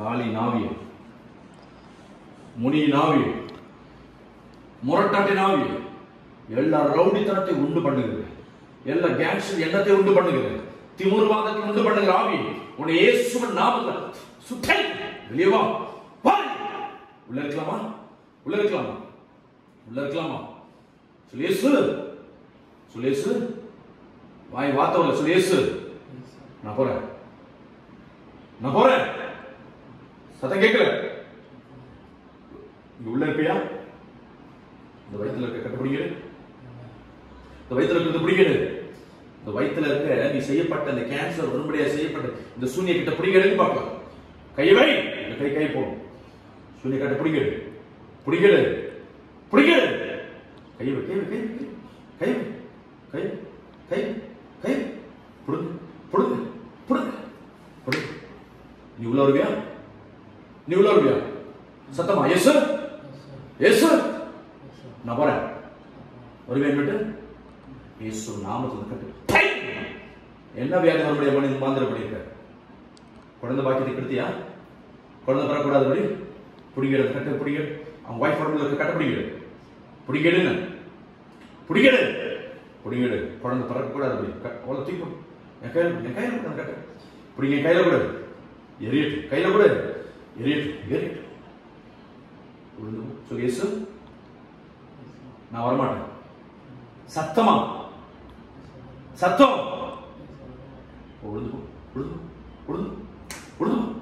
காளி நாவியம் முனி நாவியம் முரட்டாட்டி நாவியம் எல்லா ரவுடித்தனத்தை உண்டு பண்ணுகிறது எல்லா கேங்ஸ்டர் எண்ணத்தை உண்டு பண்ணுகிறது திமுருவாதத்தை உண்டு பண்ணுகிற ஆவி உன்னை இயேசுவின் நாமத்துல சுட்டை வெளியே வா வா. உள்ள இருக்கலாமா உள்ள இருக்கலாமா உள்ள இருக்கலாமா சுலேசு சுலேசு வாய் வார்த்தை சுலேசு நான் போறேன் நான் போறேன் சத்தம் கேட்கல இங்க உள்ள இருப்பியா இந்த வயித்துல இருக்க கட்டுப்பிடிக்கிறது இந்த வயித்துல இருக்கிறது பிடிக்கிறது இந்த வயித்துல இருக்க நீ செய்யப்பட்ட அந்த கேன்சர் உடன்படியா செய்யப்பட்ட இந்த சூனிய கிட்ட பிடிக்கிறதுன்னு பார்க்கலாம் கையை வை இந்த கை கை போடும் சூனிய கட்ட பிடிக்கிறது பிடிக்கிறது பிடிக்கிறது கை வை கை வை கை வை, கை வை, கை வை, கை வை, கை வை. புடுங்க புடுங்க புடுங்க புடுங்க நீ உள்ள வருவியா நீ உள்ள வருவியா சத்தமா எஸ் சார் எஸ் சார் நான் போறேன் வருவேன் விட்டு இயேசு நாமத்தில் கட்டு டை! என்ன வியாதி மறுபடியும் மனித மாந்திர பண்ணியிருக்க குழந்தை பாக்கியத்தை கெடுத்தியா குழந்தை பெறக்கூடாதபடி பிடிக்கிறது கட்டு பிடிக்கிறது அவன் ஒய்ஃப் உடம்புல இருக்க கட்ட பிடிக்கிறது பிடிக்கெடுங்க பிடிக்கெடு பிடிக்கெடு குழந்தை பிறக்கக்கூடாதபடி க- அவ்வளோ தூக்கி போடு. என் கையில் என் கையில் கொடு அந்த கட்டை பிடிங்க என் கையில் கூட எரியட்டு கையில் கூட எரியட்டு எரியட்டு விழுந்து போ. சொல்லு இயேசு நான் வரமாட்டேன் சத்தமா சத்தம் உழுது உழுது உழுது உழுது